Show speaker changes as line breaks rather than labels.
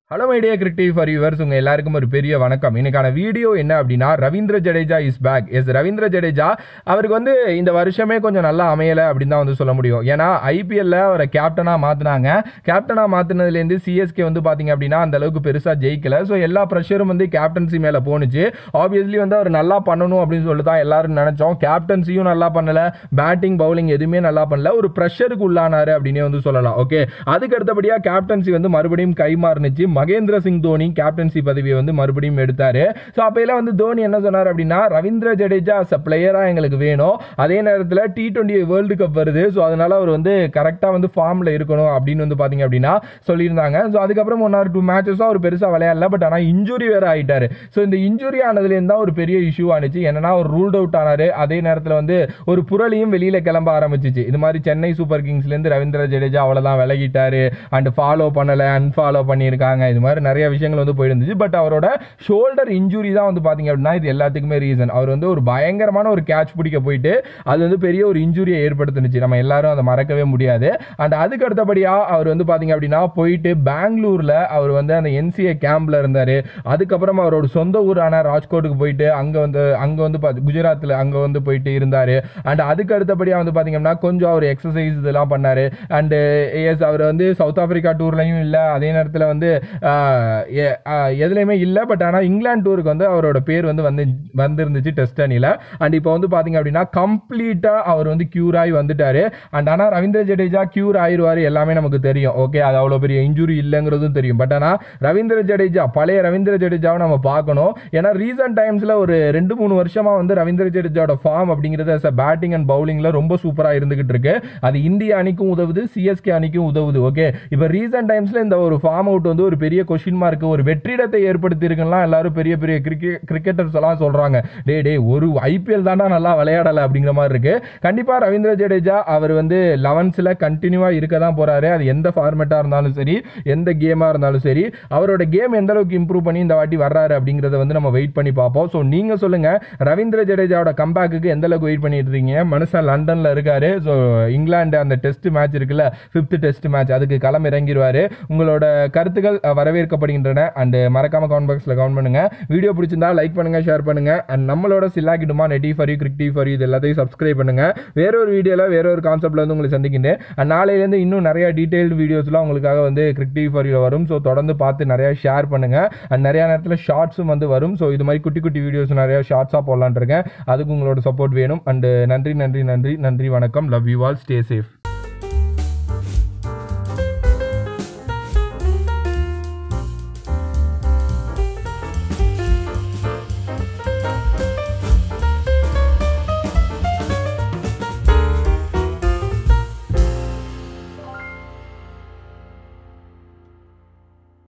hello my dear cricket for you viewers உங்கள் எல்லாருக்கும் ஒரு பெரிய வணக்கம் இன்னைக்கான வீடியோ என்ன அப்படின்னா Ravindra Jadeja is back yes Ravindra Jadeja அவருக்கு வந்து இந்த வருஷமே கொஞ்சம் நல்லா அமையலை அப்படின்னு தான் வந்து சொல்ல முடியும் ஏன்னா ஐபிஎல்ல அவரை கேப்டனாக மாற்றினாங்க கேப்டனாக மாற்றினதுலேருந்து சிஎஸ்கே வந்து பார்த்தீங்க அப்படின்னா அந்த அளவுக்கு பெருசாக ஜெயிக்கல ஸோ எல்லா ப்ரெஷரும் வந்து கேப்டன்சி மேலே போணுச்சு ஆப்வியஸ்லி வந்து அவர் நல்லா பண்ணணும் அப்படின்னு சொல்லி தான் எல்லாரும் நினச்சோம் கேப்டன்சியும் நல்லா பண்ணல பேட்டிங் பவுலிங் எதுவுமே நல்லா பண்ணல ஒரு ப்ரெஷருக்கு உள்ளானாரு அப்படின்னே வந்து சொல்லலாம் ஓகே அதுக்கு அடுத்தபடியாக கேப்டன்சி வந்து மறுபடியும் கை மாறுனுச்சு மகேந்திர சிங் தோனி கேப்டன்சி பதவியை வந்து மறுபடியும் எடுத்தாரு ஸோ அப்பையெல்லாம் வந்து தோனி என்ன சொன்னார் அப்படின்னா ரவீந்திர ஜடேஜா அஸ் அ பிளேயராக எங்களுக்கு வேணும் அதே நேரத்தில் டி டுவெண்ட்டி வேர்ல்டு கப் வருது ஸோ அதனால அவர் வந்து கரெக்டாக வந்து ஃபார்மில் இருக்கணும் அப்படின்னு வந்து பார்த்தீங்க அப்படின்னா சொல்லியிருந்தாங்க ஸோ அதுக்கப்புறம் ஒன் ஆர் டூ மேட்சஸும் அவர் பெருசாக விளையாடல பட் ஆனால் இன்ஜுரி வேற ஆயிட்டாரு ஸோ இந்த இன்ஜுரி ஆனதுலேருந்து தான் ஒரு பெரிய இஷ்யூ ஆனிச்சு என்னன்னா ஒரு ரூல்ட் அவுட் ஆனாரு அதே நேரத்தில் வந்து ஒரு புரளியும் வெளியில் கிளம்ப ஆரம்பிச்சிச்சு இது மாதிரி சென்னை சூப்பர் கிங்ஸ்லேருந்து ரவீந்திர ஜடேஜா அவ்வளோதான் விலகிட்டாரு அண்ட் ஃபாலோ பண்ணலை அன்ஃபாலோ பண்ணியிருக்காங்க இது மாதிரி நிறைய விஷயங்கள் வந்து போயிருந்துச்சு பட் அவரோட ஷோல்டர் இன்ஜுரி தான் வந்து பார்த்தீங்க அப்படின்னா இது எல்லாத்துக்குமே ரீசன் அவர் வந்து ஒரு பயங்கரமான ஒரு கேட்ச் பிடிக்க போயிட்டு அது வந்து பெரிய ஒரு இன்ஜுரியை ஏற்படுத்துனுச்சு நம்ம எல்லாரும் அதை மறக்கவே முடியாது அண்ட் அதுக்கு அடுத்தபடியாக அவர் வந்து பார்த்தீங்க அப்படின்னா போயிட்டு பெங்களூரில் அவர் வந்து அந்த என்சிஏ கேம்பில் இருந்தார் அதுக்கப்புறம் அவரோட சொந்த ஊரான ராஜ்கோட்டுக்கு போயிட்டு அங்கே வந்து அங்கே வந்து பார்த்து குஜராத்தில் அங்கே வந்து போயிட்டு இருந்தார் அண்ட் அதுக்கு அடுத்தபடியாக வந்து பார்த்தீங்கன்னா கொஞ்சம் அவர் எக்ஸசைஸ் இதெல்லாம் பண்ணார் அண்டு எஸ் அவர் வந்து சவுத் ஆஃப்ரிக்கா டூர்லையும் இல்லை அதே நேரத்தில் வந்து ஆஹ், எ- ஆஹ், எதுலையுமே இல்லை பட் ஆனால் இங்கிலாந்து டூருக்கு வந்து அவரோட பேர் வந்து வந்து வந்திருந்துச்சு டெஸ்ட் அணியில் அண்ட் இப்போ வந்து பார்த்தீங்க அப்படின்னா கம்ப்ளீட்டாக அவர் வந்து க்யூர் ஆகி வந்துட்டாரு அண்ட் ஆனால் ரவீந்திர ஜடேஜா க்யூர் ஆயிடுவார் எல்லாமே நமக்கு தெரியும் ஓகே அது அவ்வளோ பெரிய இன்ஜுரி இல்லைங்கிறதும் தெரியும் பட் ஆனால் ரவீந்திர ஜடேஜா பழைய ரவீந்திர ஜடேஜாவை நம்ம பார்க்கணும் ஏன்னா ரீசன்ட் டைம்ஸில் ஒரு ரெண்டு மூணு வருஷமாக வந்து ரவீந்திர ஜடேஜாவோட ஃபார்ம் அப்படிங்கிறது as a பேட்டிங் அண்ட் பவுலிங்கில் ரொம்ப சூப்பராக இருந்துகிட்டு இருக்கு அது இந்திய அணிக்கும் உதவுது சிஎஸ்கே அணிக்கும் உதவுது ஓகே இப்போ ரீசன்ட் டைம்ஸில் இந்த ஒரு ஃபார்ம் அவுட் வந்து ஒரு பெரிய கொஷின் மார்க் ஒரு வெற்றிடத்தை ஏற்படுத்தி இருக்குன்னா எல்லாரும் பெரிய பெரிய கிரிக்கெட் கிரிக்கெட்டர்ஸ் எல்லாம் சொல்றாங்க டே டே ஒரு ஐபிஎல் தாண்டா நல்லா விளையாடலை அப்படிங்கிற மாதிரி இருக்கு கண்டிப்பா ரவீந்திர ஜடேஜா அவர் வந்து லெவன்ஸில் கண்டினியூவா இருக்க தான் போறாரு அது எந்த ஃபார்மேட்டாக இருந்தாலும் சரி எந்த கேமாக இருந்தாலும் சரி அவரோட கேம் எந்த அளவுக்கு இம்ப்ரூவ் பண்ணி இந்த வாட்டி வர்றாரு அப்படிங்கிறத வந்து நம்ம வெயிட் பண்ணி பார்ப்போம் ஸோ நீங்க சொல்லுங்க ரவீந்திர ஜடேஜாவோட கம்பேக்கு எந்த அளவுக்கு வெயிட் பண்ணிட்டு இருக்கீங்க மனுஷன் லண்டன்ல இருக்காரு ஸோ இங்கிலாந்து அந்த டெஸ்ட் மேட்ச் இருக்குல்ல ஃபிஃப்த் டெஸ்ட் மேட்ச் அதுக்கு களம் இறங்கிடுவாரு உங்களோட கருத்துக்கள் அஹ், வரவேற்கப்படுகின்றன அண்ட் மறக்காம கமெண்ட் பாக்ஸில் கமெண்ட் பண்ணுங்க வீடியோ பிடிச்சிருந்தா லைக் பண்ணுங்க ஷேர் பண்ணுங்க அண்ட் நம்மளோட சில்லாக்கிடுமா நெட்டி for you cricket for you இது எல்லாத்தையும் சப்ஸ்கிரைப் பண்ணுங்க வேற ஒரு வீடியோவில் வேற ஒரு கான்செப்ட்ல வந்து உங்களை சந்திக்கின்றேன் அண்ட் நாளையிலேருந்து இன்னும் நிறைய டீடைல்டு வீடியோஸ்லாம் உங்களுக்காக வந்து கிரிக்டி ஃபார் யூ வரும் ஸோ தொடர்ந்து பார்த்து நிறைய ஷேர் பண்ணுங்க அண்ட் நிறைய நேரத்தில் ஷார்ட்ஸும் வந்து வரும் ஸோ இது மாதிரி குட்டி குட்டி வீடியோஸ் நிறைய ஷார்ட்ஸாக போடலான் இருக்கேன் அதுக்கு உங்களோட சப்போர்ட் வேணும் அண்ட் நன்றி நன்றி நன்றி நன்றி வணக்கம் love you all stay safe